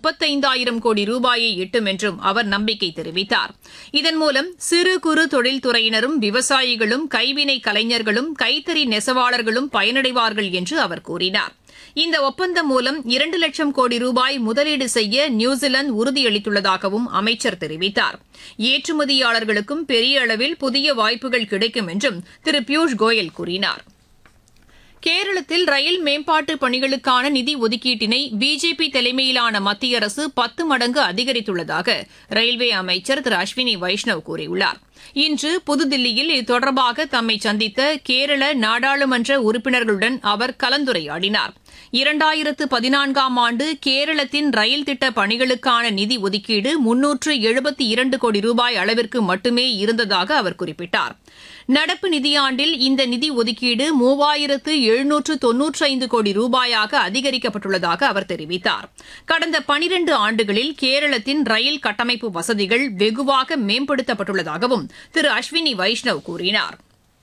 முப்பத்தைந்தாயிரம் கோடி ரூபாயை எட்டும் என்றும் அவர் நம்பிக்கை தெரிவித்தார் இதன் மூலம் சிறு குறு தொழில்துறையினரும் விவசாயிகளும் கைவினை கலைஞர்களும் கைத்தறி நெசவாளர்களும் பயனடைவார்கள் என்று அவர் கூறினார் இந்த ஒப்பந்தம் மூலம் இரண்டு லட்சம் கோடி ரூபாய் முதலீடு செய்ய நியூசிலாந்து உறுதியளித்துள்ளதாகவும் அமைச்சர் தெரிவித்தார் ஏற்றுமதியாளர்களுக்கும் பெரிய அளவில் புதிய வாய்ப்புகள் கிடைக்கும் என்றும் திரு பியூஷ் கோயல் கூறினார் கேரளத்தில் ரயில் மேம்பாட்டு பணிகளுக்கான நிதி ஒதுக்கீட்டினை பிஜேபி தலைமையிலான மத்திய அரசு பத்து மடங்கு அதிகரித்துள்ளதாக ரயில்வே அமைச்சர் திரு அஸ்வினி வைஷ்ணவ் கூறியுள்ளார் இன்று புதுதில்லியில் இது தொடர்பாக தம்மை சந்தித்த கேரள நாடாளுமன்ற உறுப்பினர்களுடன் அவர் கலந்துரையாடினார் இரண்டாயிரத்து பதினான்காம் ஆண்டு கேரளத்தின் ரயில் திட்ட பணிகளுக்கான நிதி ஒதுக்கீடு முன்னூற்று எழுபத்தி இரண்டு கோடி ரூபாய் அளவிற்கு மட்டுமே இருந்ததாக அவர் குறிப்பிட்டார் நடப்பு நிதியாண்டில் இந்த நிதி ஒதுக்கீடு மூவாயிரத்து எழுநூற்று தொன்னூற்றி ஐந்து கோடி ரூபாயாக அதிகரிக்கப்பட்டுள்ளதாக அவர் தெரிவித்தார் கடந்த பனிரண்டு ஆண்டுகளில் கேரளத்தின் ரயில் கட்டமைப்பு வசதிகள் வெகுவாக மேம்படுத்தப்பட்டுள்ளதாகவும் திரு அஸ்வினி வைஷ்ணவ் கூறினார்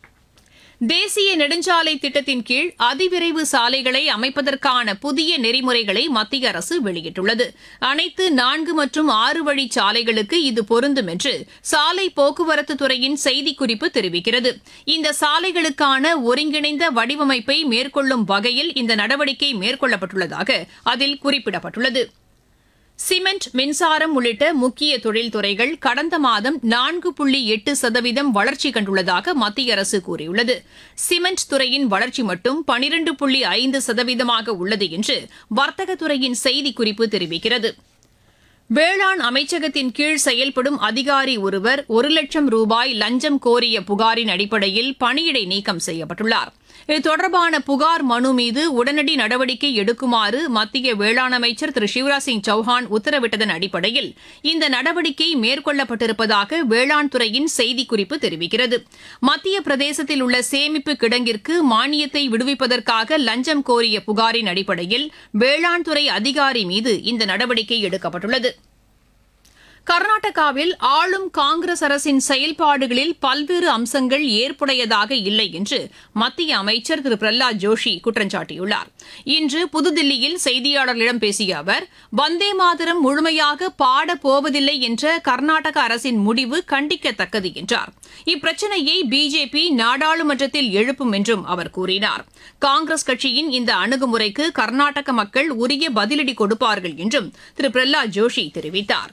தேசிய நெடுஞ்சாலை திட்டத்தின் கீழ் அதிவிரைவு சாலைகளை அமைப்பதற்கான புதிய நெறிமுறைகளை மத்திய அரசு வெளியிட்டுள்ளது அனைத்து நான்கு மற்றும் ஆறு வழி சாலைகளுக்கு இது பொருந்தும் என்று சாலை போக்குவரத்து துறையின் செய்திக்குறிப்பு தெரிவிக்கிறது இந்த சாலைகளுக்கான ஒருங்கிணைந்த வடிவமைப்பை மேற்கொள்ளும் வகையில் இந்த நடவடிக்கை மேற்கொள்ளப்பட்டுள்ளதாக அதில் குறிப்பிடப்பட்டுள்ளது சிமெண்ட் மின்சாரம் உள்ளிட்ட முக்கிய தொழில்துறைகள் கடந்த மாதம் நான்கு புள்ளி எட்டு சதவீதம் வளர்ச்சி கண்டுள்ளதாக மத்திய அரசு கூறியுள்ளது சிமெண்ட் துறையின் வளர்ச்சி மட்டும் பனிரண்டு புள்ளி ஐந்து சதவீதமாக உள்ளது என்று வர்த்தகத்துறையின் செய்திக்குறிப்பு தெரிவிக்கிறது வேளாண் அமைச்சகத்தின் கீழ் செயல்படும் அதிகாரி ஒருவர் ஒரு லட்சம் ரூபாய் லஞ்சம் கோரிய புகாரின் அடிப்படையில் பணியிடை நீக்கம் செய்யப்பட்டுள்ளார் இது தொடர்பான புகார் மனு மீது உடனடி நடவடிக்கை எடுக்குமாறு மத்திய வேளாண் அமைச்சர் திரு சிவராஜ் சிங் சௌஹான் உத்தரவிட்டதன் அடிப்படையில் இந்த நடவடிக்கை மேற்கொள்ளப்பட்டிருப்பதாக வேளாண் துறையின் செய்திக்குறிப்பு தெரிவிக்கிறது மத்திய பிரதேசத்தில் உள்ள சேமிப்பு கிடங்கிற்கு மானியத்தை விடுவிப்பதற்காக லஞ்சம் கோரிய புகாரின் அடிப்படையில் வேளாண் துறை அதிகாரி மீது இந்த நடவடிக்கை எடுக்கப்பட்டுள்ளது கர்நாடகாவில் ஆளும் காங்கிரஸ் அரசின் செயல்பாடுகளில் பல்வேறு அம்சங்கள் ஏற்புடையதாக இல்லை என்று மத்திய அமைச்சர் திரு பிரஹ்லாத் ஜோஷி குற்றம் சாட்டியுள்ளார் இன்று புதுதில்லியில் செய்தியாளர்களிடம் பேசிய அவர் வந்தே மாதரம் முழுமையாக பாடப் போவதில்லை என்ற கர்நாடக அரசின் முடிவு கண்டிக்கத்தக்கது என்றார் இப்பிரச்சினையை பிஜேபி நாடாளுமன்றத்தில் எழுப்பும் என்றும் அவர் கூறினார் காங்கிரஸ் கட்சியின் இந்த அணுகுமுறைக்கு கர்நாடக மக்கள் உரிய பதிலடி கொடுப்பார்கள் என்றும் திரு பிரஹ்லாத் ஜோஷி தெரிவித்தார்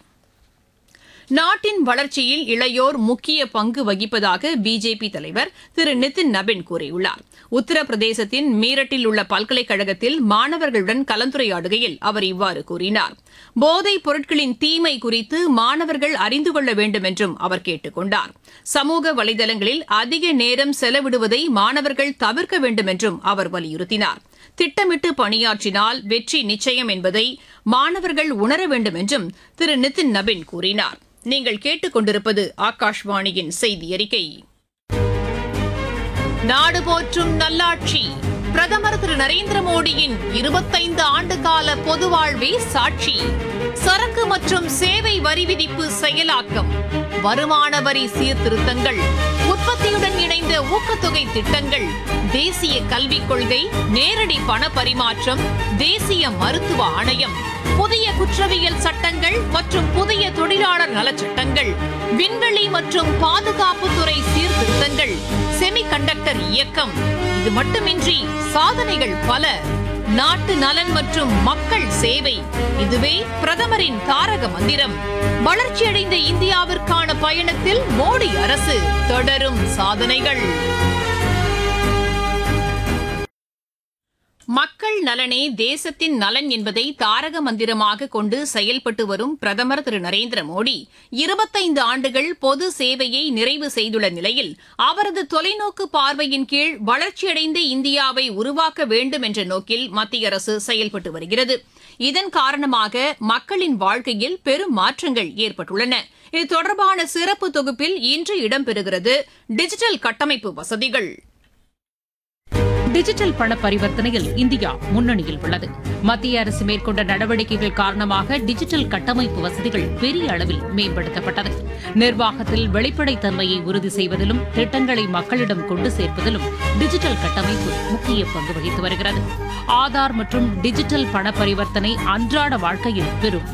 நாட்டின் வளர்ச்சியில் இளையோர் முக்கிய பங்கு வகிப்பதாக பிஜேபி தலைவர் திரு நிதின் நபின் கூறியுள்ளார் உத்தரப்பிரதேசத்தின் மீரட்டில் உள்ள பல்கலைக்கழகத்தில் மாணவர்களுடன் கலந்துரையாடுகையில் அவர் இவ்வாறு கூறினார் போதைப் பொருட்களின் தீமை குறித்து மாணவர்கள் அறிந்து கொள்ள வேண்டும் என்றும் அவர் கேட்டுக் கொண்டார் சமூக வலைதளங்களில் அதிக நேரம் செலவிடுவதை மாணவர்கள் தவிர்க்க வேண்டும் என்றும் அவர் வலியுறுத்தினார் திட்டமிட்டு பணியாற்றினால் வெற்றி நிச்சயம் என்பதை மாணவர்கள் உணர வேண்டும் என்றும் திரு நிதின் நபின் கூறினார் நீங்கள் கேட்டுக்கொண்டிருப்பது ஆகாஷ்வாணியின் செய்தி அறிக்கை நாடு போற்றும் நல்லாட்சி பிரதமர் திரு நரேந்திர மோடியின் இருபத்தைந்து ஆண்டு கால பொது வாழ்வே சாட்சி சரக்கு மற்றும் சேவை வரி விதிப்பு செயலாக்கம் வருமான வரி சீர்திருத்தங்கள் உற்பத்தியுடன் இணைந்த ஊக்கத்தொகை திட்டங்கள் தேசிய கல்விக் கொள்கை நேரடி பண பரிமாற்றம் தேசிய மருத்துவ ஆணையம் புதிய குற்றவியல் சட்டங்கள் மற்றும் புதிய தொழிலாளர் நலச்சட்டங்கள் விண்வெளி மற்றும் பாதுகாப்புத்துறை சீர்திருத்தங்கள் செமிகண்டக்டர் இயக்கம் இது மட்டுமின்றி சாதனைகள் பல நாட்டு நலன் மற்றும் மக்கள் சேவை இதுவே பிரதமரின் தாரக மந்திரம் வளர்ச்சியடைந்த இந்தியாவிற்கான பயணத்தில் மோடி அரசு தொடரும் சாதனைகள் மக்கள் நலனே தேசத்தின் நலன் என்பதை தாரக மந்திரமாக கொண்டு செயல்பட்டு வரும் பிரதமர் திரு நரேந்திர மோடி இருபத்தைந்து ஆண்டுகள் பொது சேவையை நிறைவு செய்துள்ள நிலையில் அவரது தொலைநோக்கு பார்வையின் கீழ் வளர்ச்சியடைந்த இந்தியாவை உருவாக்க வேண்டும் என்ற நோக்கில் மத்திய அரசு செயல்பட்டு வருகிறது இதன் காரணமாக மக்களின் வாழ்க்கையில் பெரும் மாற்றங்கள் ஏற்பட்டுள்ளன இது தொடர்பான சிறப்பு தொகுப்பில் இன்று இடம்பெறுகிறது டிஜிட்டல் கட்டமைப்பு வசதிகள் டிஜிட்டல் பண பரிவர்த்தனையில் இந்தியா முன்னணியில் உள்ளது மத்திய அரசு மேற்கொண்ட நடவடிக்கைகள் காரணமாக டிஜிட்டல் கட்டமைப்பு வசதிகள் பெரிய அளவில் மேம்படுத்தப்பட்டது நிர்வாகத்தில் வெளிப்படைத்தன்மையை உறுதி செய்வதிலும் திட்டங்களை மக்களிடம் கொண்டு சேர்ப்பதிலும் டிஜிட்டல் கட்டமைப்பு முக்கிய பங்கு வகித்து வருகிறது ஆதார் மற்றும் டிஜிட்டல் பண பரிவர்த்தனை அன்றாட வாழ்க்கையில் பெரும்